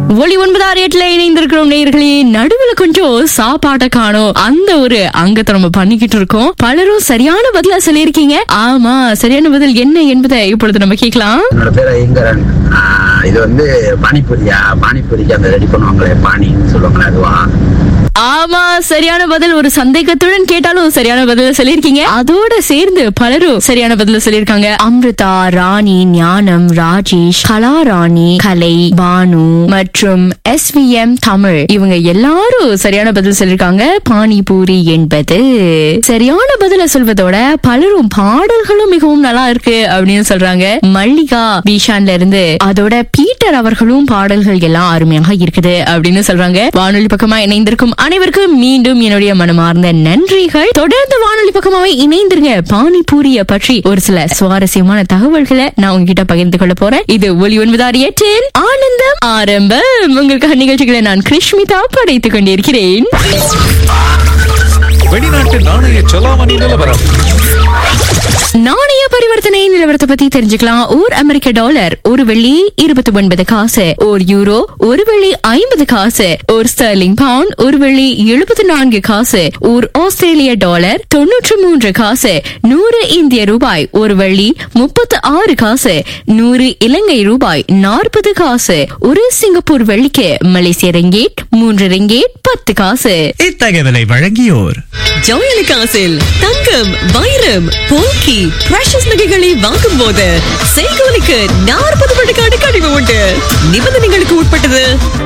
ஒளி ஒன்பதாறு எட்டுல இணைந்திருக்கிறோம் நேயர்களே நடுவுல கொஞ்சம் சாப்பாட்டை காணோம் அந்த ஒரு அங்கத்தை நம்ம பண்ணிக்கிட்டு இருக்கோம் பலரும் சரியான பதிலா சொல்லியிருக்கீங்க ஆமா சரியான பதில் என்ன என்பதை இப்பொழுது நம்ம கேட்கலாம் என்னோட பேர் ஐங்கரன் ஆஹ் இது வந்து பானிபூரியா பானிபூரிக்கு அந்த ரெடி பண்ணுவாங்களே பானின்னு சொல்லுவாங்களே அதுவா ஆமா சரியான பதில் ஒரு சந்தேகத்துடன் கேட்டாலும் சரியான பதில சொல்லியிருக்கீங்க அதோட சேர்ந்து பலரும் சரியான பதில சொல்லியிருக்காங்க அம்ருதா ராணி ஞானம் ராஜேஷ் கலாராணி கலை பானு மற்றும் எஸ் வி எம் தமிழ் இவங்க எல்லாரும் சரியான பதில் சொல்லியிருக்காங்க பானிபூரி என்பது சரியான பதில சொல்வதோட பலரும் பாடல்களும் மிகவும் நல்லா இருக்கு அப்படின்னு சொல்றாங்க மல்லிகா பீஷான்ல இருந்து அதோட பீட்டர் அவர்களும் பாடல்கள் எல்லாம் அருமையாக இருக்குது அப்படின்னு சொல்றாங்க வானொலி பக்கமா இணைந்திருக்கும் அனைவருக்கும் மீண்டும் என்னுடைய மனமார்ந்த நன்றிகள் தொடர்ந்து வானொலி பக்கமாவே இணைந்திருங்க பானிபூரிய பற்றி ஒரு சில சுவாரஸ்யமான தகவல்களை நான் உங்ககிட்ட பகிர்ந்து கொள்ள போறேன் இது ஒலி ஒன்பதாறு எட்டில் ஆனந்தம் ஆரம்பம் உங்களுக்காக நிகழ்ச்சிகளை நான் கிருஷ்மிதா படைத்துக் கொண்டிருக்கிறேன் வெளிநாட்டு நாணய செலாவணி நிலவரம் நாணய பரிவர்த்தனை நிலவரத்தை பத்தி தெரிஞ்சுக்கலாம் ஓர் அமெரிக்க டாலர் ஒரு வெள்ளி இருபத்தி ஒன்பது காசு ஓர் யூரோ ஒரு வெள்ளி ஐம்பது காசு ஒரு ஸ்டர்லிங் பவுண்ட் ஒரு வெள்ளி எழுபத்தி நான்கு காசு ஓர் ஆஸ்திரேலிய டாலர் தொன்னூற்று மூன்று காசு நூறு இந்திய ரூபாய் ஒரு வெள்ளி முப்பத்து ஆறு காசு நூறு இலங்கை ரூபாய் நாற்பது காசு ஒரு சிங்கப்பூர் வெள்ளிக்கு மலேசிய ரிங்கேட் மூன்று ரிங்கேட் பத்து காசு இத்தகவலை வழங்கியோர் ஜவுளிக்காசில் தங்கம் வைரம் போக்கி பிரஷஸ் நகைகளை வாங்கும் போது செய்கூலிக்கு நாற்பது விழுக்காடு கழிவு உண்டு நிபந்தனைகளுக்கு உட்பட்டது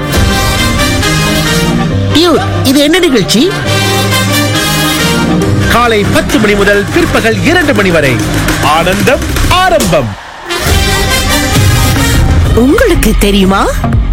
டியூட் இது என்ன நிகழ்ச்சி காலை பத்து மணி முதல் பிற்பகல் இரண்டு மணி வரை ஆனந்தம் ஆரம்பம் உங்களுக்கு தெரியுமா